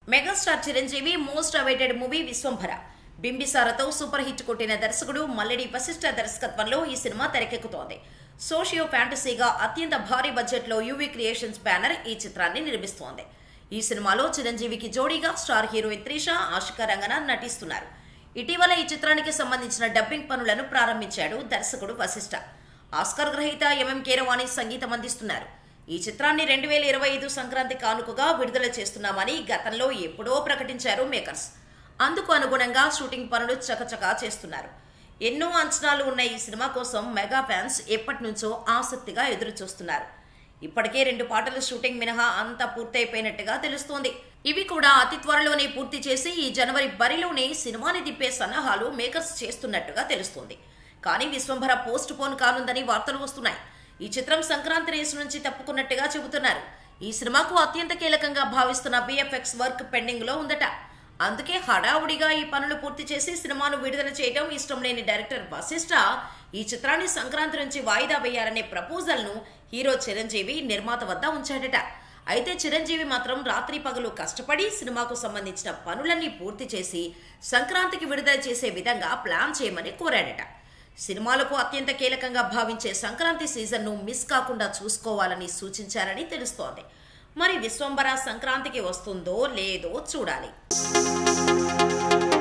megastar Chiranjeevi most awaited movie Vishwambhara బింబిసారతో super hit కొట్టిన దర్శకుడు మల్లెడి వశిష్ఠ దర్శకత్వంలో ఈ సినిమా తెరకెక్కుతోంది సోషియో ఫ్యాంటసీగా అత్యంత భారీ బడ్జెట్లో యూవీ క్రియేషన్స్ బ్యానర్ ఈ చిత్రాన్ని నిర్మిస్తోంది ఈ సినిమాలో చిరంజీవికి జోడీగా స్టార్ హీరోయిన్ త్రిష ఆశికా రంగనాథ్ నటిస్తున్నారు ఇటీవల ఈ చిత్రానికి సంబంధించిన డబ్బింగ్ పనులను ప్రారంభించాడు దర్శకుడు వశిష్ఠ ఆస్కార్ గ్రహీత ఎంఎం కీరవాణి సంగీతం అందిస్తున్నారు ఈ చిత్రాన్ని రెండు వేల ఇరవై ఐదు సంక్రాంతి కానుకగా విడుదల చేస్తున్నామని గతంలో ఎప్పుడో ప్రకటించారు మేకర్స్ అందుకు అనుగుణంగా షూటింగ్ పనులు చకచకా చేస్తున్నారు ఎన్నో అంచనాలు ఉన్న ఈ సినిమా కోసం మెగా ఫ్యాన్స్ ఎప్పటి నుంచో ఆసక్తిగా ఎదురు చూస్తున్నారు ఇప్పటికే రెండు పాటల షూటింగ్ మినహా అంతా పూర్తయిపోయినట్టుగా తెలుస్తోంది ఇవి కూడా అతి త్వరలోనే పూర్తి చేసి ఈ జనవరి బరిలోనే సినిమాని తిప్పే సన్నాహాలు మేకర్స్ చేస్తున్నట్టుగా తెలుస్తోంది కానీ విశ్వంభర పోస్ట్ పోన్ కానుందని వార్తలు వస్తున్నాయి ఈ చిత్రం సంక్రాంతి రేసు నుంచి తప్పుకున్నట్టుగా చెబుతున్నారు ఈ సినిమాకు అత్యంత కీలకంగా భావిస్తున్న విఎఫ్ఎక్స్ వర్క్ పెండింగ్ లో ఉందట అందుకే హడావుడిగా ఈ పనులు పూర్తి చేసి సినిమాను విడుదల చేయడం ఇష్టం లేని డైరెక్టర్ వశిష్ఠ ఈ చిత్రాన్ని సంక్రాంతి నుంచి వాయిదా వేయాలనే ప్రపోజల్ ను హీరో చిరంజీవి నిర్మాత వద్ద ఉంచాడట అయితే చిరంజీవి మాత్రం రాత్రి పగలు కష్టపడి సినిమాకు సంబంధించిన పనులన్నీ పూర్తి చేసి సంక్రాంతికి విడుదల చేసే విధంగా ప్లాన్ చేయమని కోరాడట సినిమాలకు అత్యంత కీలకంగా భావించే సంక్రాంతి సీజన్ను మిస్ కాకుండా చూసుకోవాలని సూచించారని తెలుస్తోంది మరి విశ్వంబర సంక్రాంతికి వస్తుందో లేదో చూడాలి